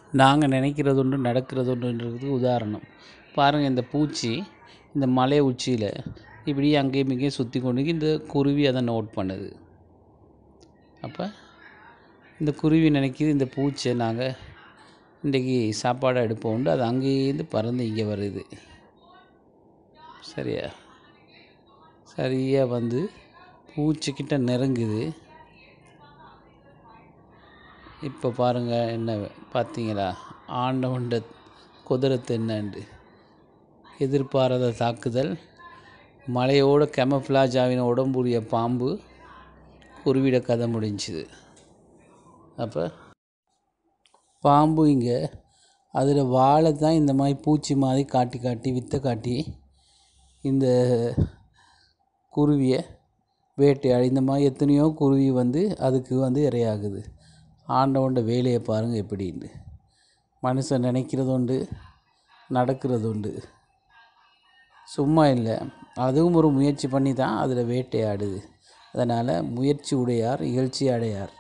நாங்கள் நினைக்கிறது ஒன்று நடக்கிறது ஒன்றுன்றதுக்கு உதாரணம் பாருங்கள் இந்த பூச்சி இந்த மலை உச்சியில் இப்படி அங்கேயும் இங்கேயும் சுற்றி கொண்டு இந்த குருவி அதை நோட் பண்ணுது அப்போ இந்த குருவி நினைக்கிது இந்த பூச்சை நாங்கள் இன்றைக்கி சாப்பாடாக எடுப்போம்ண்டு அது அங்கேயிருந்து பறந்து இங்கே வருது சரியா சரியாக வந்து பூச்சிக்கிட்ட நெருங்குது இப்போ பாருங்கள் என்ன பார்த்தீங்களா ஆண்டவன்ட குதிரத்து என்னண்டு எதிர்பாராத தாக்குதல் மலையோட கெமஃப்ளாஜ் ஆகின உடம்புடைய பாம்பு குருவிட கதை முடிஞ்சுது அப்போ பாம்பு இங்கே அதில் வாழை தான் இந்த மாதிரி பூச்சி மாதிரி காட்டி காட்டி வித்தை காட்டி இந்த குருவியை வேட்டையாடி இந்த மாதிரி எத்தனையோ குருவி வந்து அதுக்கு வந்து இரையாகுது ஆண்டவன்ட வேலையை பாருங்கள் எப்படின்னு மனுஷன் நினைக்கிறது உண்டு நடக்கிறது உண்டு சும்மா இல்லை அதுவும் ஒரு முயற்சி பண்ணி தான் அதில் வேட்டையாடுது அதனால் முயற்சி உடையார் இகழ்ச்சி அடையார்